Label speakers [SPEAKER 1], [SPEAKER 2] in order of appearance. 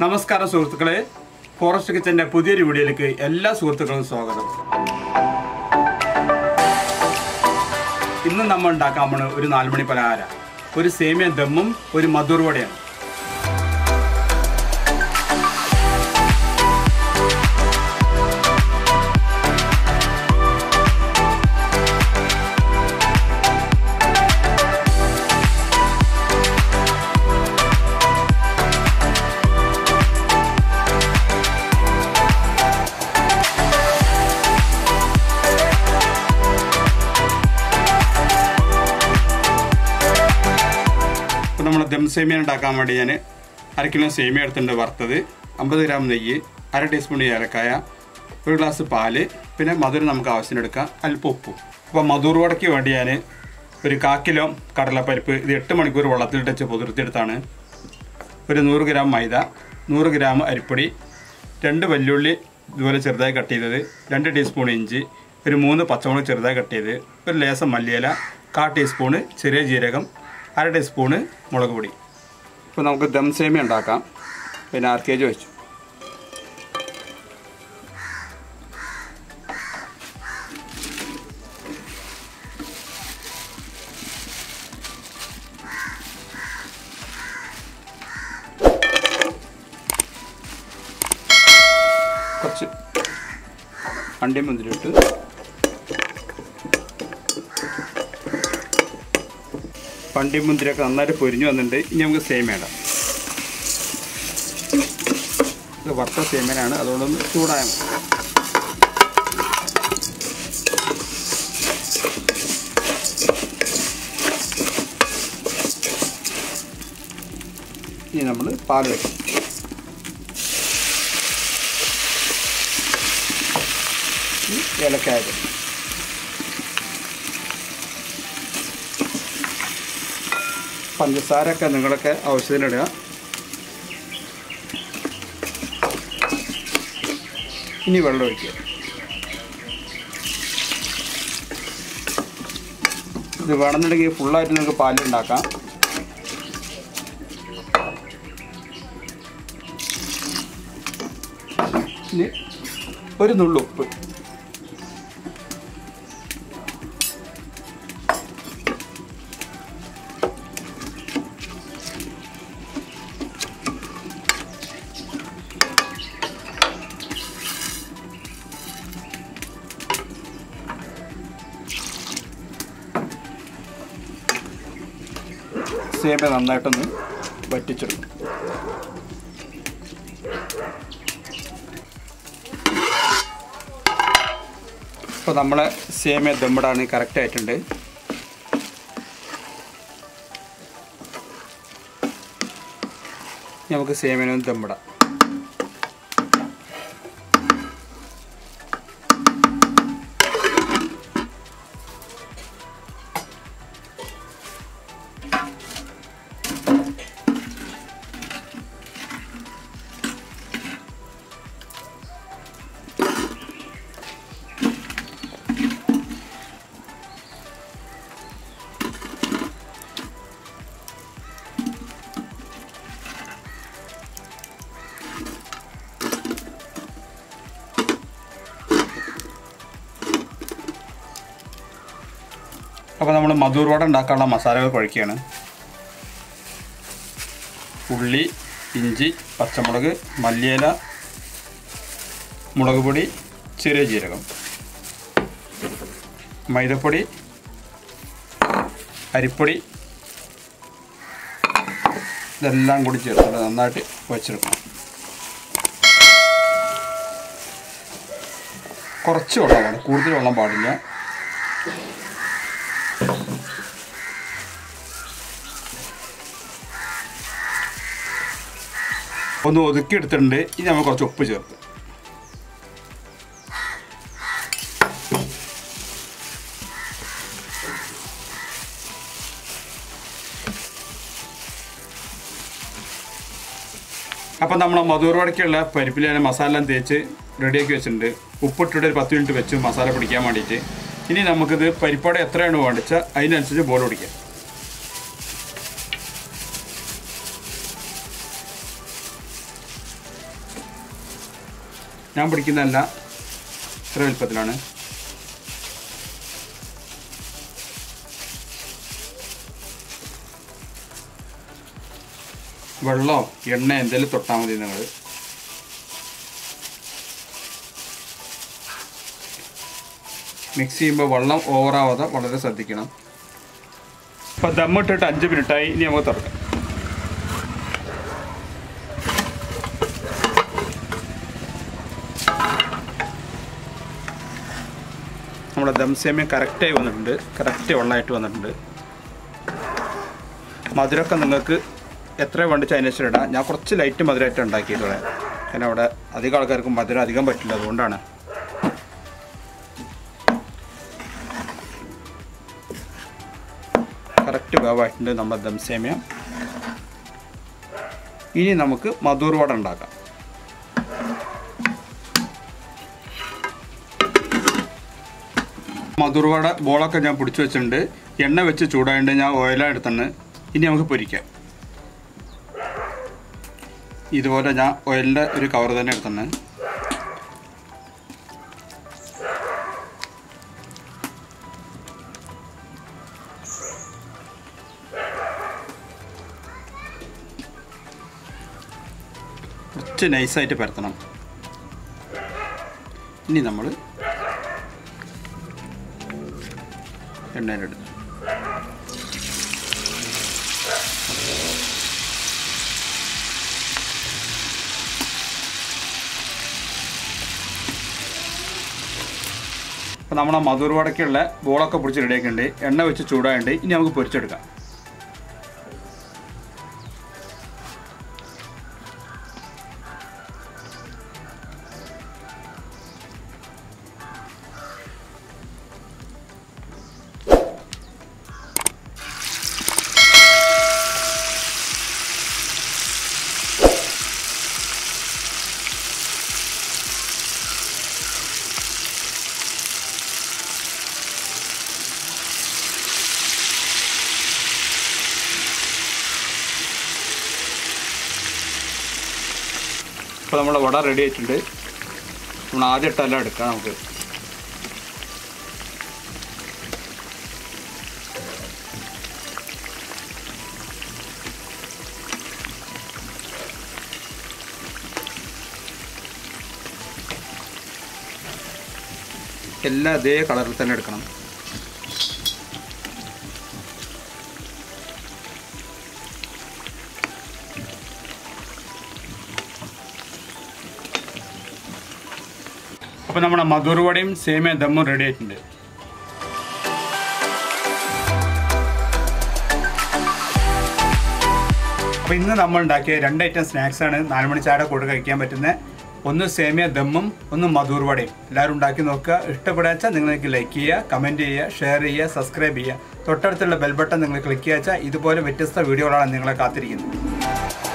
[SPEAKER 1] നമസ്കാരം സുഹൃത്തുക്കളെ ഫോറസ്റ്റ് കിച്ചന്റെ പുതിയൊരു വീഡിയോയിലേക്ക് എല്ലാ സുഹൃത്തുക്കളും സ്വാഗതം ഇന്ന് നമ്മൾ ഉണ്ടാക്കാൻ പോണ ഒരു നാലുമണി പലഹാരം ഒരു സേമിയ ദമ്മും ഒരു മധുർ വടയാണ് അപ്പോൾ നമ്മൾ ദം സേമിയ ഉണ്ടാക്കാൻ വേണ്ടി ഞാൻ അര കിലോ സേമിയ എടുത്തിട്ടുണ്ട് വറുത്തത് അമ്പത് ഗ്രാം നെയ്യ് അര ടീസ്പൂൺ ഏലക്കായ ഒരു ഗ്ലാസ് പാല് പിന്നെ മധുരം നമുക്ക് ആവശ്യത്തിന് എടുക്കാം അല്പം ഉപ്പും അപ്പോൾ മധുർ വടയ്ക്ക് വേണ്ടി ഞാൻ ഒരു കാ കിലോ കടലപ്പരിപ്പ് ഇത് എട്ട് മണിക്കൂർ വെള്ളത്തിലിട്ട് വെച്ച് പുതിർത്തിയെടുത്താണ് ഒരു നൂറ് ഗ്രാം മൈദ നൂറ് ഗ്രാം അരിപ്പൊടി രണ്ട് വെല്ലുള്ളി ഇതുപോലെ ചെറുതായി കട്ട് ചെയ്തത് രണ്ട് ടീസ്പൂൺ ഇഞ്ചി ഒരു മൂന്ന് പച്ചമുളക് ചെറുതായി കട്ട് ചെയ്ത് ഒരു ലേസം മല്ലിയില കാ ടീസ്പൂണ് ചെറിയ ജീരകം അര ടീസ്പൂണ് മുളക് പൊടി ഇപ്പോൾ നമുക്ക് ദം സേമിയ ഉണ്ടാക്കാം പിന്നെ ആർ കെ ജി വെച്ചു കുറച്ച് അണ്ടിയും മുന്തിരിട്ട് പണ്ടിയും മുന്തിരിയൊക്കെ നന്നായിട്ട് പൊരിഞ്ഞു വന്നിട്ടുണ്ട് ഇനി നമുക്ക് സേമിയ ഇടാം ഇത് വറുത്ത സേമിയനാണ് അതുകൊണ്ടൊന്ന് ചൂടായ മതി. ഇനി നമ്മൾ പാൽ വയ്ക്കും ഏലക്കായ ഇടും. പഞ്ചസാരൊക്കെ നിങ്ങളൊക്കെ ആവശ്യത്തിനിടുക ഇനി വെള്ളം ഒഴിക്കുക ഇത് വേണമെന്നുണ്ടെങ്കിൽ ഫുള്ളായിട്ട് നിങ്ങൾക്ക് പാലുണ്ടാക്കാം ഇനി ഒരു നുള്ളു ഉപ്പ് സേമിയ നന്നായിട്ടൊന്ന് വറ്റിച്ചെടുക്കും ഇപ്പോൾ നമ്മളെ സേമിയ ദമ്മിടാണ് കറക്റ്റ് ആയിട്ടുണ്ട് ഇനി നമുക്ക് സേമിയനൊന്ന് ദമ്മിടാം അപ്പോൾ നമ്മൾ മധൂർ വട ഉണ്ടാക്കാനുള്ള മസാലകൾ കുഴക്കുകയാണ് ഉള്ളി ഇഞ്ചി പച്ചമുളക് മല്ലിയില മുളക് പൊടി ചെറിയ ജീരകം മൈദപ്പൊടി അരിപ്പൊടി ഇതെല്ലാം കൂടി ചേർത്തിട്ട് നന്നായിട്ട് വച്ചെടുക്കണം കുറച്ച് വെള്ളം വേണം കൂടുതൽ വെള്ളം പാടില്ല ഒന്ന് ഒതുക്കി എടുത്തിട്ടുണ്ട് ഇനി നമ്മൾ കുറച്ച് ഉപ്പ് ചേർത്ത് അപ്പം നമ്മൾ മധുരവടക്കുള്ള പരിപ്പിൽ ഞാൻ മസാല എല്ലാം തേച്ച് റെഡിയാക്കി വെച്ചിട്ടുണ്ട് ഉപ്പിട്ടിട്ട് ഒരു പത്ത് മിനിറ്റ് വെച്ച് മസാല പിടിക്കാൻ വേണ്ടിയിട്ട് ഇനി നമുക്കിത് പരിപ്പോടെ എത്രയാണ് വേണ്ടിച്ചാൽ അതിനനുസരിച്ച് ബോൾ പിടിക്കാം ഞാൻ പിടിക്കുന്നതല്ല ഇത്ര വലുപ്പത്തിലാണ് വെള്ളമോ എണ്ണ എന്തെങ്കിലും തൊട്ടാൽ മതി നിങ്ങൾ മിക്സ് ചെയ്യുമ്പോൾ വെള്ളം ഓവറാവാതെ വളരെ ശ്രദ്ധിക്കണം അപ്പോൾ ദമ്മിട്ടിട്ട് അഞ്ച് മിനിറ്റായി ഇനി നമുക്ക് തുറക്കാം നമ്മുടെ ദം സേമിയ കറക്റ്റായി വന്നിട്ടുണ്ട് കറക്റ്റ് വെള്ളമായിട്ട് വന്നിട്ടുണ്ട് മധുരമൊക്കെ നിങ്ങൾക്ക് എത്ര വേണ്ടിച്ച് അതിനനുസരിച്ച് ഇടാം ഞാൻ കുറച്ച് ലൈറ്റ് മധുരമായിട്ട് ഉണ്ടാക്കിയിട്ടുള്ളത് കാരണം അവിടെ അധികം ആൾക്കാർക്ക് മധുരം അധികം പറ്റില്ല അതുകൊണ്ടാണ് കറക്റ്റ് വേവായിട്ടുണ്ട് നമ്മുടെ ദം സേമിയ ഇനി നമുക്ക് മധൂർ വട ഉണ്ടാക്കാം മധുർ വട ബോളൊക്കെ ഞാൻ പിടിച്ചു വെച്ചിട്ടുണ്ട് എണ്ണ വെച്ച് ചൂടായിട്ട് ഞാൻ ഓയിലാണ് എടുത്താണ് ഇനി നമുക്ക് പൊരിക്കാം ഇതുപോലെ ഞാൻ ഓയിലിൻ്റെ ഒരു കവർ തന്നെ എടുത്താണ് കുറച്ച് നൈസായിട്ട് പരത്തണം ഇനി നമ്മൾ എണ്ണയിലെടുത്ത് അപ്പോൾ നമ്മൾ ആ മധുർ വടക്കുള്ള ബോളൊക്കെ പിടിച്ച് റെഡിയാക്കിയിട്ടുണ്ട് എണ്ണ വെച്ച് ചൂടായുണ്ട് ഇനി നമുക്ക് പൊരിച്ചെടുക്കാം ഇപ്പോൾ നമ്മൾ വട റെഡി ആയിട്ടുണ്ട് നമ്മൾ ആദ്യം ഇട്ടെല്ലാം എടുക്കാം നമുക്ക് എല്ലാം അതേ കളറിൽ തന്നെ എടുക്കണം അപ്പോൾ നമ്മുടെ മധുർവടയും സേമിയ ദമ്മും റെഡി ആയിട്ടുണ്ട് അപ്പോൾ ഇന്ന് നമ്മൾ ഉണ്ടാക്കിയ രണ്ട് ഐറ്റം സ്നാക്സ് ആണ് നാല് മണി ചായ കൂടെ കഴിക്കാൻ പറ്റുന്ന ഒന്ന് സേമിയ ദമ്മും ഒന്ന് മധുർവടയും എല്ലാവരും ഉണ്ടാക്കി നോക്കുക ഇഷ്ടപ്പെടാച്ചാൽ നിങ്ങൾക്ക് ലൈക്ക് ചെയ്യുക കമൻറ്റ് ചെയ്യുക ഷെയർ ചെയ്യുക സബ്സ്ക്രൈബ് ചെയ്യുക തൊട്ടടുത്തുള്ള ബെൽ ബട്ടൺ നിങ്ങൾ ക്ലിക്ക് ചെയ്യാച്ചാൽ ഇതുപോലെ വ്യത്യസ്ത വീഡിയോകളാണ് നിങ്ങളെ കാത്തിരിക്കുന്നത്